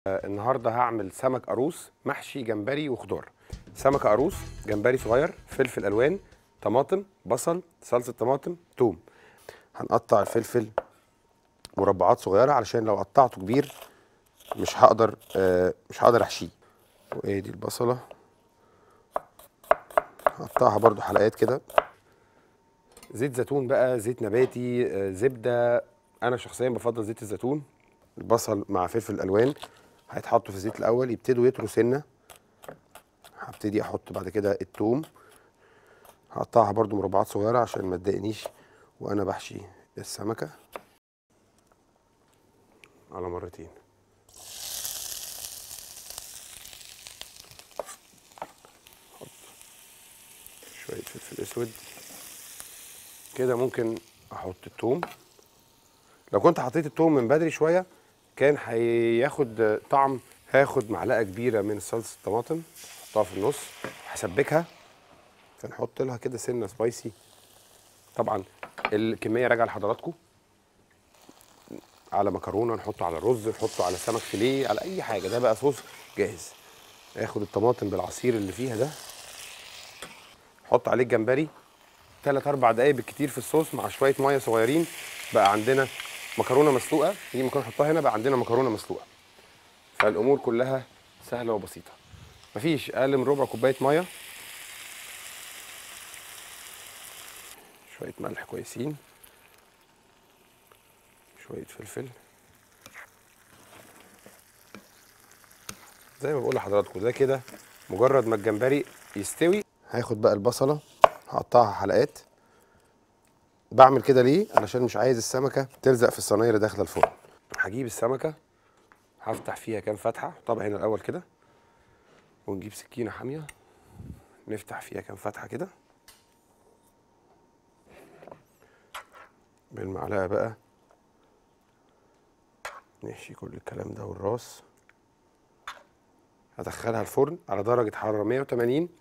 آه، النهارده هعمل سمك قاروص محشي جمبري وخضار سمك قاروص جمبري صغير فلفل الوان طماطم بصل صلصه طماطم توم هنقطع الفلفل مربعات صغيره علشان لو قطعته كبير مش هقدر آه، مش هقدر احشيه وادي البصله هقطعها برضو حلقات كده زيت زيتون بقى زيت نباتي آه، زبده انا شخصيا بفضل زيت الزيتون البصل مع فلفل الالوان هيتحطوا في الزيت الاول يبتدوا يطروا سنه هبتدي احط بعد كده التوم هقطعها برضو مربعات صغيره عشان ما تضايقنيش وانا بحشي السمكه على مرتين احط شويه فلفل اسود كده ممكن احط التوم لو كنت حطيت التوم من بدري شويه كان هياخد طعم هاخد معلقه كبيره من صلصه الطماطم احطها في النص هسبكها فنحط لها كده سنه سبايسي طبعا الكميه راجعه لحضراتكم على مكرونه نحطه على رز نحطه على سمك فيليه على اي حاجه ده بقى صوص جاهز اخد الطماطم بالعصير اللي فيها ده حط عليه الجمبري 3 4 دقايق بالكتير في الصوص مع شويه ميه صغيرين بقى عندنا مكرونه مسلوقه دي مكرونه نحطها هنا بقى عندنا مكرونه مسلوقه فالامور كلها سهله وبسيطه مفيش اقل من ربع كوبايه ميه شويه ملح كويسين شويه فلفل زي ما بقول لحضراتكم ده كده مجرد ما الجمبري يستوي هاخد بقى البصله هقطعها حلقات بعمل كده ليه علشان مش عايز السمكه تلزق في الصينيه اللي داخله الفرن هجيب السمكه هفتح فيها كام فتحه طبعا هنا الاول كده ونجيب سكينه حاميه نفتح فيها كام فتحه كده بالمعلقه بقى نحشي كل الكلام ده والراس هدخلها الفرن على درجه حراره 180